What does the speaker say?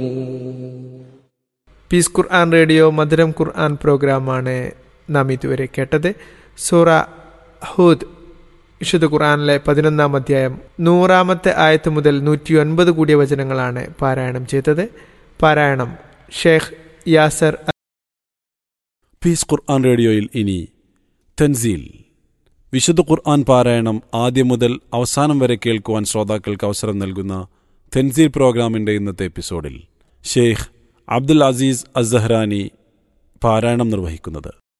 piece ഖുർആൻ radio മധുരം ഖുർആൻ പ്രോഗ്രാമാണ് നാം ഇതുവരെ കേട്ടത് സൂറ ഹൂദ് വിശുദ്ധ ഖുർആനിലെ പതിനൊന്നാം അധ്യായം നൂറാമത്തെ ആയത്ത് മുതൽ നൂറ്റി ഒൻപത് കൂടിയ വചനങ്ങളാണ് പാരായണം ചെയ്തത് പാരായണം ഷേഖ് യാസർ പീസ് ഖുർആൻ റേഡിയോയിൽ ഇനി തൻസീൽ വിശുദ്ധ ഖുർആൻ പാരായണം ആദ്യം മുതൽ അവസാനം വരെ കേൾക്കുവാൻ ശ്രോതാക്കൾക്ക് അവസരം നൽകുന്ന തെൻസീൽ പ്രോഗ്രാമിന്റെ ഇന്നത്തെ എപ്പിസോഡിൽ ഷെയ്ഖ് അബ്ദുൽ അസീസ് അസ്സഹ്റാനി പാരായണം നിർവഹിക്കുന്നത്